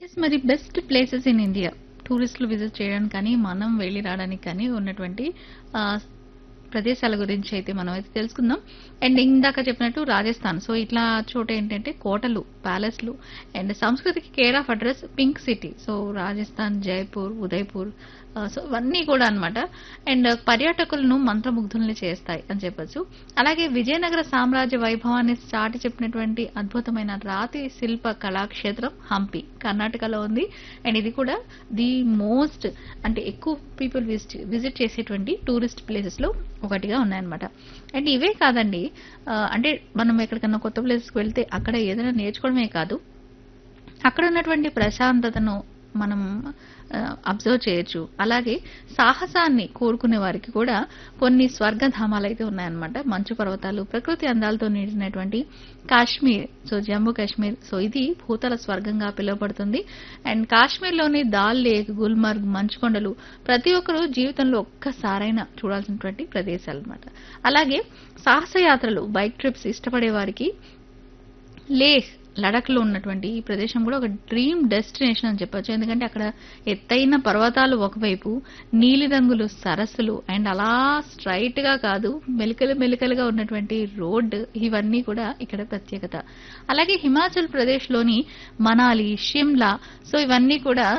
Yes. మరి best places in India. టూరిస్టులు visit చేయడానికి కానీ, మనం వెళ్లి రావడానికి కానీ ఉన్నటువంటి ఆహ్, ప్రదేశాల గురించి అయితే మనం అయితే తెలుసుకుందాం. అండ్ ఇందాక చెప్పినట్టు రాజస్థాన్. సో, ఇట్లా చోట ఏంటంటే కోటలు, ప్యాలెస్‌లు అండ్ సంస్కృతికి care of address pink city. So, Rajasthan, Jaipur, Udaipur ah, so, ఇవన్నీ కూడా అన్నమాట. అండ్ పర్యాటకులను మంత్రముగ్ధుల్ని చేస్తాయి అని చెప్పొచ్చు. అలాగే విజయనగర సామ్రాజ్య వైభవాన్ని చాటి చెప్పినటువంటి అద్భుతమైన రాతి శిల్ప కళాక్షేత్రం హంపి. కర్ణాటకలో ఉంది. అండ్ ఇది కూడా ది మోస్ట్ అంటే ఎక్కువ పీపుల్ విజిట్ విజిట్ చేసేటువంటి టూరిస్ట్ ప్లేసెస్‌లో ఒకటిగా ఉన్నాయన్నమాట. అండ్ ఇవే కాదండి ఆహ్, అంటే మనం ఎక్కడికన్నా కొత్త ప్లేసెస్‌కి వెళ్తే అక్కడ ఏదైనా నేర్చుకోవడమే కాదు. అక్కడ ఉన్నటువంటి ప్రశాంతతను మనం ఆహ్, అబ్జర్వ్ చేయొచ్చు. అలాగే సాహసాన్ని కోరుకునే వారికి కూడా కొన్ని స్వర్గధామాలైతే ఉన్నాయన్నమాట. మంచు పర్వతాలు, ప్రకృతి అందాలతో నిండినటువంటి కాశ్మీర్. సో, జమ్మూ కాశ్మీర్. సో, ఇది భూతల స్వర్గంగా పిలువబడుతుంది. అండ్ కాశ్మీర్‌లోని దాల్ లేక్, గుల్మర్గ్ మంచుకొండలు ప్రతి ఒక్కరూ జీవితంలో ఒక్కసారైనా చూడాల్సినటువంటి ప్రదేశాలన్నమాట. అలాగే సాహసయాత్రలు, బైక్ ట్రిప్స్ ఇష్టపడే వారికి లేహ్, లడఖ్‌లో ఉన్నటువంటి ఈ ప్రదేశం కూడా ఒక డ్రీమ్ డెస్టినేషన్ అని చెప్పొచ్చు. ఎందుకంటే అక్కడ ఎత్తైన పర్వతాలు ఒకవైపు, నీలిరంగులు సరస్సులు అండ్ అలా స్ట్రెయిట్‌గా కాదు మెలికలు మెలికలుగా ఉన్నటువంటి రోడ్ ఇవన్నీ కూడా ఇక్కడ ప్రత్యేకత. అలాగే హిమాచల్ ప్రదేశ్‌లోని మనాలి, షిమ్లా సో, ఇవన్నీ కూడా